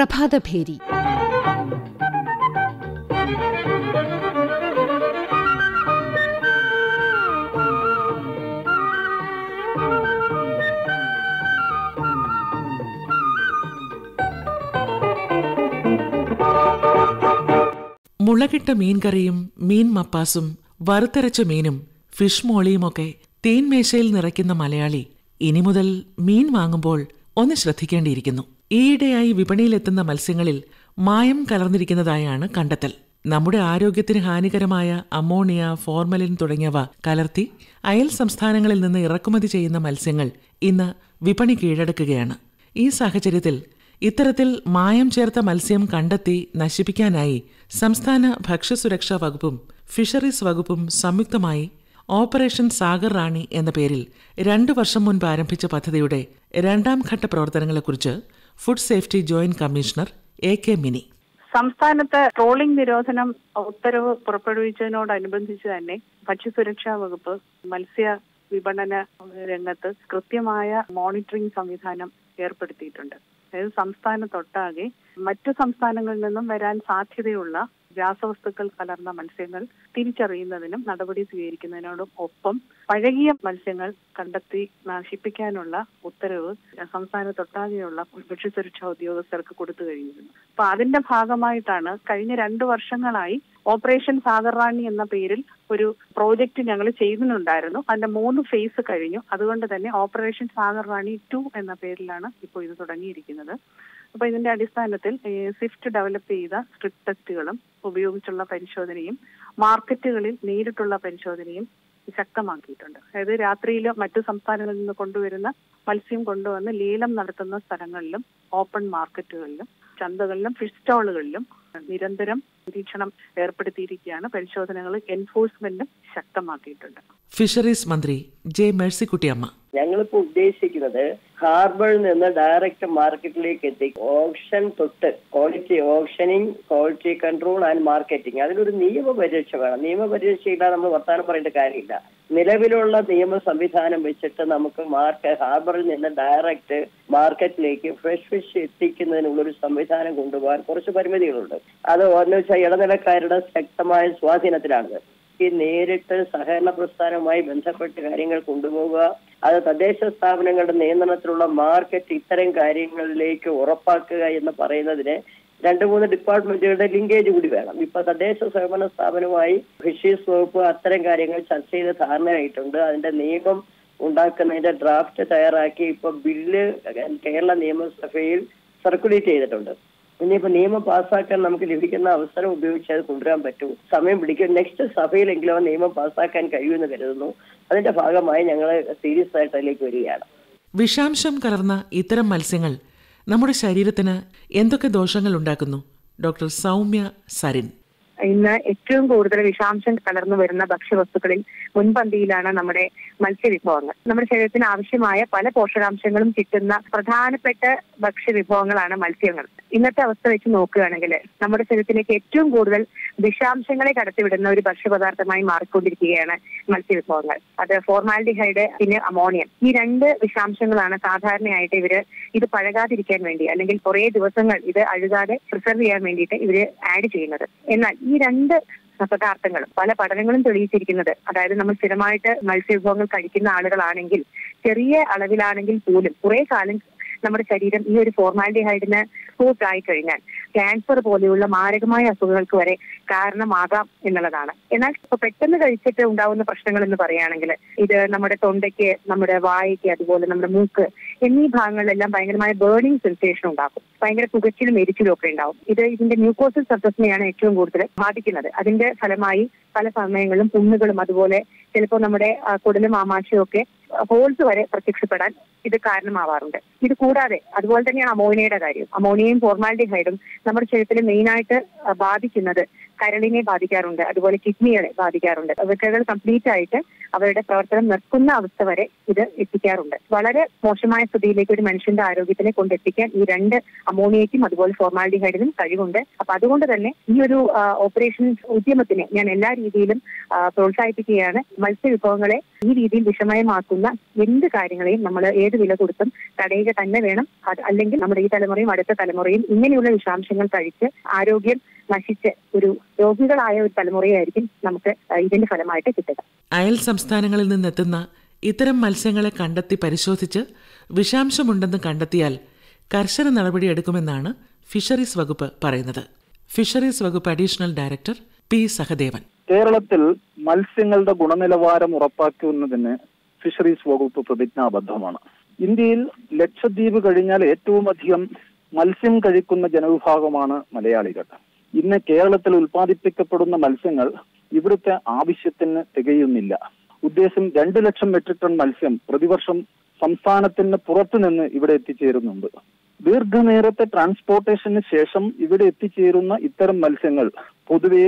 പ്രഭാതഭേരി മുളകിട്ട മീൻകറിയും മീൻ മപ്പാസും വറുത്തരച്ച മീനും ഫിഷ് മോളിയുമൊക്കെ തേൻമേശയിൽ നിറയ്ക്കുന്ന മലയാളി ഇനി മുതൽ മീൻ വാങ്ങുമ്പോൾ ഒന്ന് ശ്രദ്ധിക്കേണ്ടിയിരിക്കുന്നു ഈയിടെയായി വിപണിയിലെത്തുന്ന മത്സ്യങ്ങളിൽ മായം കലർന്നിരിക്കുന്നതായാണ് കണ്ടെത്തൽ നമ്മുടെ ആരോഗ്യത്തിന് ഹാനികരമായ അമോണിയ ഫോർമലിൻ തുടങ്ങിയവ കലർത്തി അയൽ സംസ്ഥാനങ്ങളിൽ നിന്ന് ഇറക്കുമതി ചെയ്യുന്ന മത്സ്യങ്ങൾ ഇന്ന് വിപണി കീഴടക്കുകയാണ് ഈ സാഹചര്യത്തിൽ ഇത്തരത്തിൽ മായം ചേർത്ത മത്സ്യം കണ്ടെത്തി നശിപ്പിക്കാനായി സംസ്ഥാന ഭക്ഷ്യസുരക്ഷാ വകുപ്പും ഫിഷറീസ് വകുപ്പും സംയുക്തമായി ഓപ്പറേഷൻ സാഗർ റാണി എന്ന പേരിൽ രണ്ടു വർഷം മുൻപ് ആരംഭിച്ച പദ്ധതിയുടെ രണ്ടാം ഘട്ട പ്രവർത്തനങ്ങളെക്കുറിച്ച് food safety joint commissioner A K Mini സംസ്ഥാനത്ത് ട്രോളിംഗ് നിരോധനം ഉത്തരവ് പുറപ്പെടുവിച്ചതിനോടനുബന്ധിച്ച് തന്നെ ഭക്ഷ്യസുരക്ഷാ വകുപ്പ് മത്സ്യ വിപണന രംഗത്ത് കൃത്യമായ മോണിറ്ററിംഗ് സംവിധാനം ഏർപ്പെടുത്തിയിട്ടുണ്ട് അതായത് സംസ്ഥാനത്തൊട്ടാകെ മറ്റു സംസ്ഥാനങ്ങളിൽ നിന്നും വരാൻ സാധ്യതയുള്ള രാസവസ്തുക്കൾ കലർന്ന മത്സ്യങ്ങൾ തിരിച്ചറിയുന്നതിനും നടപടി സ്വീകരിക്കുന്നതിനോടും ഒപ്പം പഴകിയ മത്സ്യങ്ങൾ കണ്ടെത്തി നശിപ്പിക്കാനുള്ള ഉത്തരവ് സംസ്ഥാനത്തൊട്ടാകെയുള്ള ഭക്ഷ്യസുരക്ഷാ ഉദ്യോഗസ്ഥർക്ക് കൊടുത്തു കഴിഞ്ഞിരുന്നു അപ്പൊ അതിന്റെ ഭാഗമായിട്ടാണ് കഴിഞ്ഞ രണ്ടു വർഷങ്ങളായി ഓപ്പറേഷൻ സാഗർ റാണി എന്ന പേരിൽ ഒരു പ്രോജക്റ്റ് ഞങ്ങൾ ചെയ്യുന്നുണ്ടായിരുന്നു അതിന്റെ മൂന്ന് ഫേസ് കഴിഞ്ഞു അതുകൊണ്ട് തന്നെ ഓപ്പറേഷൻ സാഗർ റാണി ടു എന്ന പേരിലാണ് ഇപ്പോൾ ഇത് തുടങ്ങിയിരിക്കുന്നത് അപ്പൊ ഇതിന്റെ അടിസ്ഥാനത്തിൽ സ്വിഫ്റ്റ് ഡെവലപ്പ് ചെയ്ത സ്ട്രിപ്പ് ടെസ്റ്റുകളും ഉപയോഗിച്ചുള്ള പരിശോധനയും മാർക്കറ്റുകളിൽ നേരിട്ടുള്ള പരിശോധനയും ശക്തമാക്കിയിട്ടുണ്ട് അതായത് രാത്രിയിൽ മറ്റു സംസ്ഥാനങ്ങളിൽ നിന്ന് കൊണ്ടുവരുന്ന മത്സ്യം കൊണ്ടുവന്ന് ലേലം നടത്തുന്ന സ്ഥലങ്ങളിലും ഓപ്പൺ മാർക്കറ്റുകളിലും ചന്തകളിലും ഫിഷ് സ്റ്റാളുകളിലും നിരന്തരം നിരീക്ഷണം ഏർപ്പെടുത്തിയിരിക്കുകയാണ് പരിശോധനകൾ എൻഫോഴ്സ്മെന്റും ശക്തമാക്കിയിട്ടുണ്ട് ഫിഷറീസ് മന്ത്രി ജെ മേഴ്സിക്കുട്ടിയമ്മ ഞങ്ങളിപ്പോ ഉദ്ദേശിക്കുന്നത് ഹാർബറിൽ നിന്ന് ഡയറക്റ്റ് മാർക്കറ്റിലേക്ക് എത്തി ഓപ്ഷൻ തൊട്ട് ക്വാളിറ്റി ഓപ്ഷനിങ് ക്വാളിറ്റി കൺട്രോൾ ആൻഡ് മാർക്കറ്റിംഗ് അതിനൊരു നിയമപരീക്ഷ വേണം നിയമപരീക്ഷയില്ലാതെ നമ്മൾ വർത്തമാനം പറയേണ്ട കാര്യമില്ല നിലവിലുള്ള നിയമ സംവിധാനം വെച്ചിട്ട് നമുക്ക് മാർക്കറ്റ് ഹാർബറിൽ നിന്ന് ഡയറക്റ്റ് മാർക്കറ്റിലേക്ക് ഫ്രഷ് ഫിഷ് എത്തിക്കുന്നതിനുള്ള ഒരു സംവിധാനം കൊണ്ടുപോകാൻ കുറച്ച് പരിമിതികളുണ്ട് അത് എന്ന് വെച്ചാൽ ഇടനിലക്കാരുടെ ശക്തമായ സ്വാധീനത്തിലാണത് ഈ നേരിട്ട് സഹകരണ പ്രസ്ഥാനവുമായി ബന്ധപ്പെട്ട് കാര്യങ്ങൾ കൊണ്ടുപോവുക അത് തദ്ദേശ സ്ഥാപനങ്ങളുടെ നിയന്ത്രണത്തിലുള്ള മാർക്കറ്റ് ഇത്തരം കാര്യങ്ങളിലേക്ക് ഉറപ്പാക്കുക എന്ന് പറയുന്നതിന് രണ്ട് മൂന്ന് ഡിപ്പാർട്ട്മെന്റുകളുടെ ലിങ്കേജ് കൂടി വേണം ഇപ്പൊ തദ്ദേശ സ്വയംഭരണ സ്ഥാപനവുമായി ഫിഷീസ് വകുപ്പ് അത്തരം കാര്യങ്ങൾ ചർച്ച ചെയ്ത് ധാരണയായിട്ടുണ്ട് അതിന്റെ നിയമം ഉണ്ടാക്കുന്നതിന്റെ ഡ്രാഫ്റ്റ് തയ്യാറാക്കി ഇപ്പൊ ബില്ല് കേരള നിയമസഭയിൽ സർക്കുലേറ്റ് ചെയ്തിട്ടുണ്ട് ഇനിയിപ്പോ നിയമം പാസ്സാക്കാൻ നമുക്ക് ലഭിക്കുന്ന അവസരം ഉപയോഗിച്ച് അത് കൊണ്ടുവരാൻ പറ്റൂ സമയം പിടിക്കും നെക്സ്റ്റ് സഭയിലെങ്കിലും ആ നിയമം പാസ്സാക്കാൻ കഴിയുമെന്ന് കരുതുന്നു അതിന്റെ ഭാഗമായി ഞങ്ങൾ സീരിയസ് ആയിട്ട് അതിലേക്ക് വരികയാണ് വിഷാംശം കലർന്ന ഇത്തരം മത്സ്യങ്ങൾ നമ്മുടെ ശരീരത്തിന് എന്തൊക്കെ ദോഷങ്ങൾ ഉണ്ടാക്കുന്നു ഡോക്ടർ സൗമ്യ സരിൻ ഇന്ന് ഏറ്റവും കൂടുതൽ വിഷാംശം കലർന്നു വരുന്ന ഭക്ഷ്യവസ്തുക്കളിൽ മുൻപന്തിയിലാണ് നമ്മുടെ മത്സ്യവിഭവങ്ങൾ നമ്മുടെ ശരീരത്തിന് ആവശ്യമായ പല പോഷകാംശങ്ങളും കിട്ടുന്ന പ്രധാനപ്പെട്ട ഭക്ഷ്യവിഭവങ്ങളാണ് മത്സ്യങ്ങൾ ഇന്നത്തെ അവസ്ഥ വെച്ച് നോക്കുകയാണെങ്കിൽ നമ്മുടെ ശരീരത്തിലേക്ക് ഏറ്റവും കൂടുതൽ വിഷാംശങ്ങളെ കടത്തിവിടുന്ന ഒരു ഭക്ഷ്യപദാർത്ഥമായി മാറിക്കൊണ്ടിരിക്കുകയാണ് മത്സ്യവിഭവങ്ങൾ അത് ഫോർമാലിഡിഹൈഡ് പിന്നെ അമോണിയം ഈ രണ്ട് വിഷാംശങ്ങളാണ് സാധാരണയായിട്ട് ഇവര് ഇത് പഴകാതിരിക്കാൻ വേണ്ടി അല്ലെങ്കിൽ കുറേ ദിവസങ്ങൾ ഇത് അഴുകാതെ പ്രിസർവ് ചെയ്യാൻ വേണ്ടിയിട്ട് ഇവര് ആഡ് ചെയ്യുന്നത് എന്നാൽ ഈ രണ്ട് പദാർത്ഥങ്ങളും പല പഠനങ്ങളും തെളിയിച്ചിരിക്കുന്നത് അതായത് നമ്മൾ സ്ഥിരമായിട്ട് മത്സ്യവിഭവങ്ങൾ കഴിക്കുന്ന ആളുകളാണെങ്കിൽ ചെറിയ അളവിലാണെങ്കിൽ പോലും കുറെ കാലം നമ്മുടെ ശരീരം ഈ ഒരു ഫോർമാലിഡിഹൈഡിന് സൂട്ട് ആയി കഴിഞ്ഞാൽ ക്യാൻസർ പോലെയുള്ള മാരകമായ അസുഖങ്ങൾക്ക് വരെ കാരണമാകാം എന്നുള്ളതാണ് എന്നാൽ ഇപ്പൊ പെട്ടെന്ന് കഴിച്ചിട്ട് ഉണ്ടാവുന്ന പ്രശ്നങ്ങൾ എന്ന് പറയുകയാണെങ്കിൽ ഇത് നമ്മുടെ തൊണ്ടയ്ക്ക് നമ്മുടെ വായയ്ക്ക് അതുപോലെ നമ്മുടെ മൂക്ക് എന്നീ ഭാഗങ്ങളിലെല്ലാം ഭയങ്കരമായ ബേണിംഗ് സെൻസേഷൻ ഉണ്ടാക്കും ഭയങ്കര പുകച്ചിലും എരിച്ചിലും ഒക്കെ ഉണ്ടാവും ഇത് ഇതിന്റെ മ്യൂക്കോസിൽ സർഫസിനെയാണ് ഏറ്റവും കൂടുതൽ ബാധിക്കുന്നത് അതിന്റെ ഫലമായി പല സമയങ്ങളിലും പുണ്ണുകളും അതുപോലെ ചിലപ്പോൾ നമ്മുടെ കുടലും ആമാശയും ഒക്കെ ഹോൾസ് വരെ പ്രത്യക്ഷപ്പെടാൻ ഇത് കാരണമാവാറുണ്ട് ഇത് കൂടാതെ അതുപോലെ തന്നെയാണ് അമോണിയയുടെ കാര്യം അമോണിയയും ഫോർമാലിഡിഹൈഡും നമ്മുടെ ശരീരത്തിൽ മെയിനായിട്ട് ബാധിക്കുന്നത് കരളിനെ ബാധിക്കാറുണ്ട് അതുപോലെ കിഡ്നികളെ ബാധിക്കാറുണ്ട് വൃക്കകൾ കംപ്ലീറ്റ് ആയിട്ട് അവരുടെ പ്രവർത്തനം നിർത്തുന്ന അവസ്ഥ വരെ ഇത് എത്തിക്കാറുണ്ട് വളരെ മോശമായ സ്ഥിതിയിലേക്ക് ഒരു മനുഷ്യന്റെ ആരോഗ്യത്തിനെ കൊണ്ടെത്തിക്കാൻ ഈ രണ്ട് അമോണിയയ്ക്കും അതുപോലെ ഫോർമാലിഡിഹൈഡിനും കഴിവുണ്ട് അപ്പൊ അതുകൊണ്ട് തന്നെ ഈ ഒരു ഓപ്പറേഷൻ ഉദ്യമത്തിനെ ഞാൻ എല്ലാ രീതിയിലും പ്രോത്സാഹിപ്പിക്കുകയാണ് മത്സ്യവിഭവങ്ങളെ ഈ രീതിയിൽ വിഷമയമാക്കുന്ന എന്ത് കാര്യങ്ങളെയും നമ്മൾ ഏത് ഏത് വില കൊടുത്തും തടയുക തന്നെ വേണം അത് അല്ലെങ്കിൽ നമ്മുടെ ഈ തലമുറയും അടുത്ത തലമുറയും ഇങ്ങനെയുള്ള വിഷാംശങ്ങൾ കഴിച്ച് ആരോഗ്യം നശിച്ച് ഒരു രോഗികളായ ഒരു തലമുറയായിരിക്കും നമുക്ക് ഇതിന്റെ ഫലമായിട്ട് കിട്ടുക അയൽ സംസ്ഥാനങ്ങളിൽ നിന്നെത്തുന്ന ഇത്തരം മത്സ്യങ്ങളെ കണ്ടെത്തി പരിശോധിച്ച് വിഷാംശമുണ്ടെന്ന് കണ്ടെത്തിയാൽ കർശന നടപടിയെടുക്കുമെന്നാണ് ഫിഷറീസ് വകുപ്പ് പറയുന്നത് ഫിഷറീസ് വകുപ്പ് അഡീഷണൽ ഡയറക്ടർ പി സഹദേവൻ കേരളത്തിൽ മത്സ്യങ്ങളുടെ ഗുണനിലവാരം ഉറപ്പാക്കുന്നതിന് ഫിഷറീസ് വകുപ്പ് പ്രതിജ്ഞാബദ്ധമാണ് ഇന്ത്യയിൽ ലക്ഷദ്വീപ് കഴിഞ്ഞാൽ ഏറ്റവും അധികം മത്സ്യം കഴിക്കുന്ന ജനവിഭാഗമാണ് മലയാളികൾ ഇന്ന് കേരളത്തിൽ ഉൽപ്പാദിപ്പിക്കപ്പെടുന്ന മത്സ്യങ്ങൾ ഇവിടുത്തെ ആവശ്യത്തിന് തികയുന്നില്ല ഉദ്ദേശം രണ്ടു ലക്ഷം മെട്രിക് ടൺ മത്സ്യം പ്രതിവർഷം സംസ്ഥാനത്തിന് പുറത്തുനിന്ന് ഇവിടെ എത്തിച്ചേരുന്നുണ്ട് ദീർഘനേരത്തെ ട്രാൻസ്പോർട്ടേഷന് ശേഷം ഇവിടെ എത്തിച്ചേരുന്ന ഇത്തരം മത്സ്യങ്ങൾ പൊതുവെ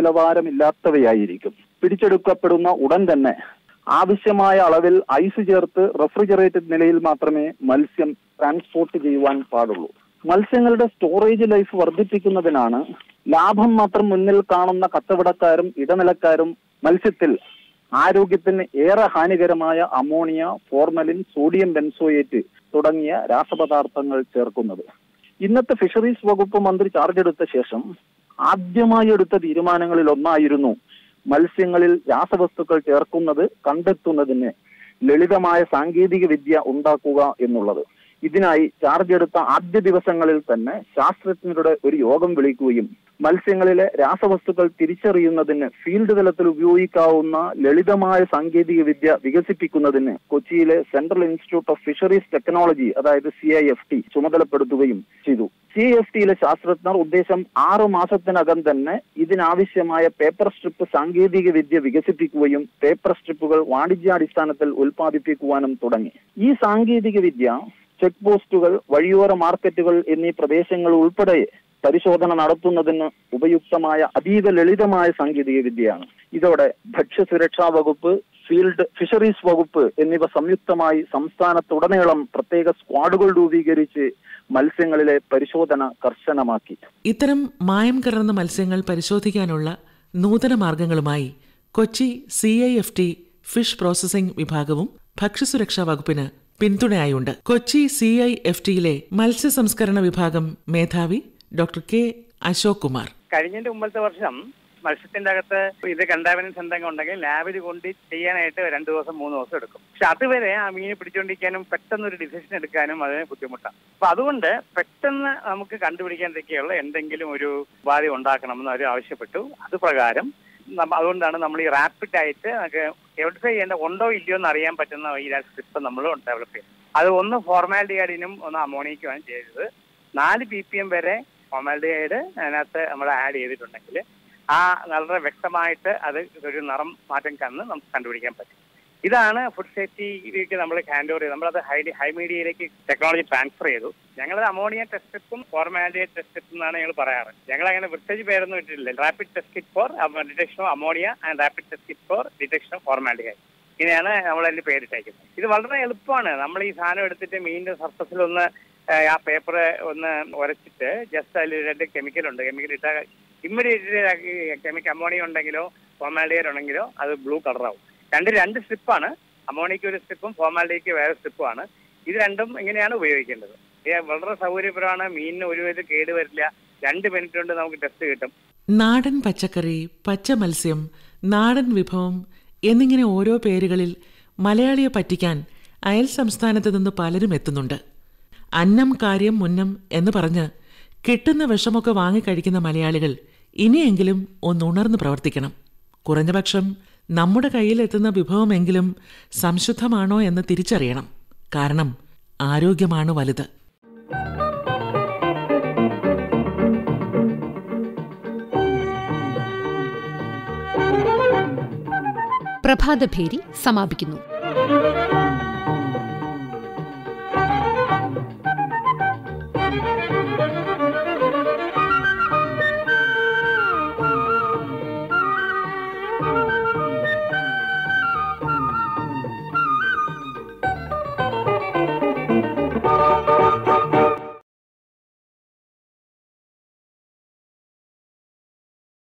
ഗുണനിലവാരമില്ലാത്തവയായിരിക്കും പിടിച്ചെടുക്കപ്പെടുന്ന ഉടൻ തന്നെ ആവശ്യമായ അളവിൽ ഐസ് ചേർത്ത് റെഫ്രിജറേറ്റഡ് നിലയിൽ മാത്രമേ മത്സ്യം ട്രാൻസ്പോർട്ട് ചെയ്യുവാൻ പാടുള്ളൂ മത്സ്യങ്ങളുടെ സ്റ്റോറേജ് ലൈഫ് വർദ്ധിപ്പിക്കുന്നതിനാണ് ലാഭം മാത്രം മുന്നിൽ കാണുന്ന കച്ചവടക്കാരും ഇടനിലക്കാരും മത്സ്യത്തിൽ ആരോഗ്യത്തിന് ഏറെ ഹാനികരമായ അമോണിയ ഫോർമലിൻ സോഡിയം ബെൻസോയേറ്റ് തുടങ്ങിയ രാസപദാർത്ഥങ്ങൾ ചേർക്കുന്നത് ഇന്നത്തെ ഫിഷറീസ് വകുപ്പ് മന്ത്രി ചാർജ് എടുത്ത ശേഷം ആദ്യമായി എടുത്ത തീരുമാനങ്ങളിൽ ഒന്നായിരുന്നു മത്സ്യങ്ങളിൽ രാസവസ്തുക്കൾ ചേർക്കുന്നത് കണ്ടെത്തുന്നതിന് ലളിതമായ സാങ്കേതിക വിദ്യ ഉണ്ടാക്കുക എന്നുള്ളത് ഇതിനായി ചാർജ് എടുത്ത ആദ്യ ദിവസങ്ങളിൽ തന്നെ ശാസ്ത്രജ്ഞരുടെ ഒരു യോഗം വിളിക്കുകയും മത്സ്യങ്ങളിലെ രാസവസ്തുക്കൾ തിരിച്ചറിയുന്നതിന് ഫീൽഡ് തലത്തിൽ ഉപയോഗിക്കാവുന്ന ലളിതമായ സാങ്കേതിക വിദ്യ വികസിപ്പിക്കുന്നതിന് കൊച്ചിയിലെ central institute of fisheries technology അതായത് സി ഐ എഫ് ടി ചുമതലപ്പെടുത്തുകയും ചെയ്തു സി എഫ് ടിയിലെ ശാസ്ത്രജ്ഞർ ഉദ്ദേശം ആറു മാസത്തിനകം തന്നെ ഇതിനാവശ്യമായ പേപ്പർ സ്ട്രിപ്പ് സാങ്കേതിക വിദ്യ വികസിപ്പിക്കുകയും പേപ്പർ സ്ട്രിപ്പുകൾ വാണിജ്യാടിസ്ഥാനത്തിൽ ഉൽപ്പാദിപ്പിക്കുവാനും തുടങ്ങി ഈ സാങ്കേതിക വിദ്യ ചെക്ക് പോസ്റ്റുകൾ വഴിയോര മാർക്കറ്റുകൾ എന്നീ പ്രദേശങ്ങൾ ഉൾപ്പെടെ പരിശോധന നടത്തുന്നതിന് ഉപയുക്തമായ അതീവ ലളിതമായ സാങ്കേതിക വിദ്യയാണ് ഇതോടെ ഭക്ഷ്യസുരക്ഷാ വകുപ്പ് ഫീൽഡ് ഫിഷറീസ് വകുപ്പ് എന്നിവ സംയുക്തമായി സംസ്ഥാനത്തുടനീളം പ്രത്യേക സ്ക്വാഡുകൾ രൂപീകരിച്ച് മത്സ്യങ്ങളിലെ പരിശോധന കർശനമാക്കി ഇത്തരം മായം കലർന്ന മത്സ്യങ്ങൾ പരിശോധിക്കാനുള്ള നൂതന മാർഗങ്ങളുമായി Kochi C I F T fish processing വിഭാഗവും ഭക്ഷ്യസുരക്ഷാ വകുപ്പിന് പിന്തുണയായുണ്ട് കൊച്ചി സി ഐ എഫ് ടിയിലെ മത്സ്യ സംസ്കരണ വിഭാഗം മേധാവി ഡോക്ടർ കെ അശോക് കുമാർ കഴിഞ്ഞതിന്റെ മുമ്പത്തെ വർഷം മത്സ്യത്തിന്റെ അകത്ത് ഇത് കണ്ടാമിനൻസ് എന്തെങ്കിലും ഉണ്ടെങ്കിൽ ലാബിൽ കൊണ്ട് ചെയ്യാനായിട്ട് രണ്ടു ദിവസം മൂന്ന് ദിവസം എടുക്കും പക്ഷെ അതുവരെ ആ മീനെ പിടിച്ചുകൊണ്ടിരിക്കാനും പെട്ടെന്ന് ഒരു ഡിസിഷൻ എടുക്കാനും അതിന് ബുദ്ധിമുട്ടാണ് അപ്പൊ അതുകൊണ്ട് പെട്ടെന്ന് നമുക്ക് കണ്ടുപിടിക്കാനൊക്കെയുള്ള എന്തെങ്കിലും ഒരു ഉപാധി ഉണ്ടാക്കണമെന്ന് അവർ ആവശ്യപ്പെട്ടു അത് പ്രകാരം നമ്മ- അതുകൊണ്ടാണ് നമ്മൾ ഈ റാപ്പിഡ് ആയിട്ട് നമുക്ക് എവിഡ്ഫൈ ചെയ്യേണ്ട ഉണ്ടോ ഇല്ലയോ എന്ന് അറിയാൻ പറ്റുന്ന ഈ സ്ട്രിപ്പ് നമ്മൾ ഡെവലപ്പ് ചെയ്യും അത് ഒന്ന് ഫോർമാലിറ്റിയാഡിനും ഒന്ന് അമോണിയക്കുമാണ് ചെയ്തത് നാല് പി പി എം വരെ ഫോർമാലിറ്റിയായിട്ട് അതിനകത്ത് നമ്മൾ ആഡ് ചെയ്തിട്ടുണ്ടെങ്കിൽ ആ വളരെ വ്യക്തമായിട്ട് അത് ഒരു നിറം മാറ്റം കന്ന് നമുക്ക് കണ്ടുപിടിക്കാൻ പറ്റും ഇതാണ് ഫുഡ് സേഫ്റ്റിയിലേക്ക് നമ്മൾ ഹാൻഡ് ഓവർ ചെയ്ത് നമ്മളത് ഹൈ ഹൈ മീഡിയയിലേക്ക് ടെക്നോളജി ട്രാൻസ്ഫർ ചെയ്തു ഞങ്ങളത് അമോണിയ ടെസ്റ്റ് സ്ട്രിപ്പും ഫോർമാലിറ്റി ടെസ്റ്റ് സ്ട്രിപ്പ് എന്നാണ് ഞങ്ങൾ പറയാറ് ഞങ്ങൾ അങ്ങനെ വിർട്ടേജ് പേരൊന്നും ഇട്ടിട്ടില്ല rapid test kit for detection of ammonia and rapid test kit for detection of formality ഇങ്ങനെയാണ് നമ്മൾ അതിന്റെ പേരിട്ടേക്കുന്നത് ഇത് വളരെ എളുപ്പമാണ് നമ്മൾ ഈ സാധനം എടുത്തിട്ട് മീനിന്റെ സർഫസിൽ ഒന്ന് ഏഹ്, ആ പേപ്പർ ഒന്ന് ഉരച്ചിട്ട് ജസ്റ്റ് അതിൽ രണ്ട് കെമിക്കൽ ഉണ്ട് കെമിക്കൽ ഇട്ടാൽ ഇമ്മീഡിയറ്റ് കെമിക്കൽ അമോണിയ ഉണ്ടെങ്കിലോ ഫോർമാലിറ്റിയർ ഉണ്ടെങ്കിലോ അത് ബ്ലൂ കളറാവും രണ്ട് രണ്ട് സ്ട്രിപ്പാണ് അമോണിയക്ക് ഒരു സ്ട്രിപ്പും ഫോർമാലിറ്റിക്ക് വേറെ സ്ട്രിപ്പുമാണ് ഇത് രണ്ടും ഇങ്ങനെയാണ് ഉപയോഗിക്കേണ്ടത് ഇത് വളരെ സൗകര്യപ്രദമാണ് മീനിന് ഒരു വിധ കേട് വരില്ല രണ്ട് മിനിറ്റ് കൊണ്ട് നമുക്ക് ടെസ്റ്റ് കിട്ടും നാടൻ പച്ചക്കറി പച്ച മത്സ്യം നാടൻ വിഭവം എന്നിങ്ങനെ ഓരോ പേരുകളിൽ മലയാളിയെ പറ്റിക്കാൻ അയൽ സംസ്ഥാനത്ത് നിന്ന് പലരും എത്തുന്നുണ്ട് അന്നം കാര്യം മുന്നം എന്ന് പറഞ്ഞ് കിട്ടുന്ന വിഷമൊക്കെ വാങ്ങിക്കഴിക്കുന്ന മലയാളികൾ ഇനിയെങ്കിലും ഒന്നുണർന്ന് പ്രവർത്തിക്കണം കുറഞ്ഞപക്ഷം നമ്മുടെ കയ്യിലെത്തുന്ന വിഭവമെങ്കിലും സംശുദ്ധമാണോ എന്ന് തിരിച്ചറിയണം കാരണം ആരോഗ്യമാണ് വലുത് പ്രഭാതഭേരി സമാപിക്കുന്നു